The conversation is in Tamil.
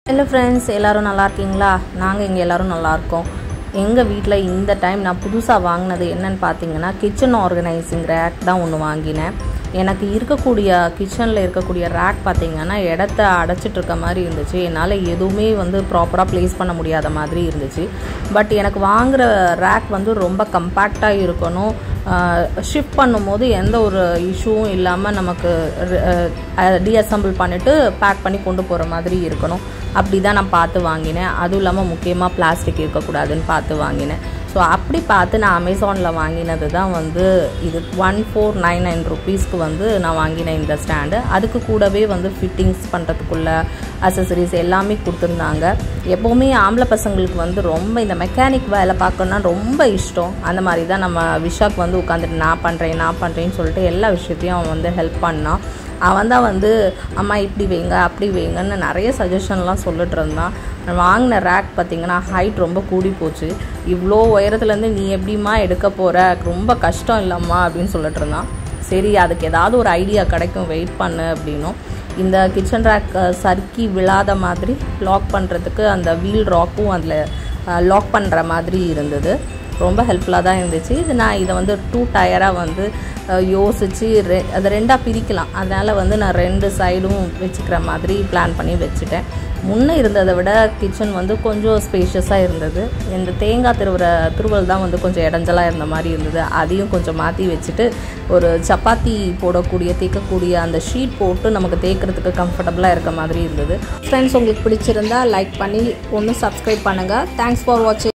ஹலோ ஃப்ரெண்ட்ஸ் எல்லோரும் நல்லா இருக்கீங்களா நாங்கள் இங்கே எல்லோரும் நல்லா இருக்கோம் எங்கள் வீட்டில் இந்த டைம் நான் புதுசாக வாங்கினது என்னன்னு பார்த்தீங்கன்னா கிச்சன் ஆர்கனைசிங் ரேக் தான் ஒன்று வாங்கினேன் எனக்கு இருக்கக்கூடிய கிச்சனில் இருக்கக்கூடிய ரேக் பார்த்தீங்கன்னா இடத்த அடைச்சிட்டு இருக்க மாதிரி இருந்துச்சு என்னால் எதுவுமே வந்து ப்ராப்பராக ப்ளேஸ் பண்ண முடியாத மாதிரி இருந்துச்சு பட் எனக்கு வாங்குகிற ரேக் வந்து ரொம்ப கம்பேக்டாக இருக்கணும் ஷிஃப்ட் பண்ணும்போது எந்த ஒரு இஷ்யூவும் இல்லாமல் நமக்கு டீஅசம்பிள் பண்ணிவிட்டு பேக் பண்ணி கொண்டு போகிற மாதிரி இருக்கணும் அப்படி தான் நான் பார்த்து வாங்கினேன் அதுவும் இல்லாமல் முக்கியமாக பிளாஸ்டிக் இருக்கக்கூடாதுன்னு பார்த்து வாங்கினேன் ஸோ அப்படி பார்த்து நான் அமேசானில் வாங்கினது தான் வந்து இது ஒன் ஃபோர் நைன் நைன் ருபீஸ்க்கு வந்து நான் வாங்கினேன் இந்த ஸ்டாண்டு அதுக்கு கூடவே வந்து ஃபிட்டிங்ஸ் பண்ணுறதுக்குள்ள அசசரிஸ் எல்லாமே கொடுத்துருந்தாங்க எப்போவுமே ஆம்பளை பசங்களுக்கு வந்து ரொம்ப இந்த மெக்கானிக் வேலை பார்க்கணுன்னா ரொம்ப இஷ்டம் அந்த மாதிரி தான் நம்ம விஷாக் வந்து உட்காந்துட்டு நான் பண்ணுறேன் நான் பண்ணுறேன்னு சொல்லிட்டு எல்லா விஷயத்தையும் அவன் வந்து ஹெல்ப் பண்ணான் அவன் தான் வந்து அம்மா இப்படி வைங்க அப்படி வைங்கன்னு நிறைய சஜஷன்லாம் சொல்லிட்டு இருந்தான் வாங்கின ரேக் பார்த்திங்கன்னா ஹைட் ரொம்ப கூடி போச்சு இவ்வளோ உயரத்துலேருந்து நீ எப்படிம்மா எடுக்க போகிற ரொம்ப கஷ்டம் இல்லைம்மா அப்படின்னு சொல்லிட்டு இருந்தான் சரி அதுக்கு ஏதாவது ஒரு ஐடியா கிடைக்கும் வெயிட் பண்ணு அப்படின்னும் இந்த கிச்சன் ரேக் சறுக்கி விழாத மாதிரி லாக் பண்ணுறதுக்கு அந்த வீல் ராக்கும் அதில் லாக் பண்ணுற மாதிரி இருந்தது ரொம்ப ஹெல்ப்ஃபுல்லாக தான் இருந்துச்சு இது நான் இதை வந்து டூ டயராக வந்து யோசித்து ரெ அதை ரெண்டாக பிரிக்கலாம் அதனால் வந்து நான் ரெண்டு சைடும் வச்சுக்கிற மாதிரி பிளான் பண்ணி வச்சுட்டேன் முன்னே இருந்ததை விட கிச்சன் வந்து கொஞ்சம் ஸ்பேஷியஸாக இருந்தது இந்த தேங்காய் திருவுற திருவல் தான் வந்து கொஞ்சம் இடைஞ்சலாக இருந்த மாதிரி இருந்தது அதையும் கொஞ்சம் மாற்றி வச்சுட்டு ஒரு சப்பாத்தி போடக்கூடிய தேய்க்கக்கூடிய அந்த ஷீட் போட்டு நமக்கு தேய்க்கிறதுக்கு கம்ஃபர்டபுளாக இருக்க மாதிரி இருந்தது ஃப்ரெண்ட்ஸ் உங்களுக்கு பிடிச்சிருந்தா லைக் பண்ணி ஒன்று சப்ஸ்கிரைப் பண்ணுங்கள் தேங்க்ஸ் ஃபார் வாட்சிங்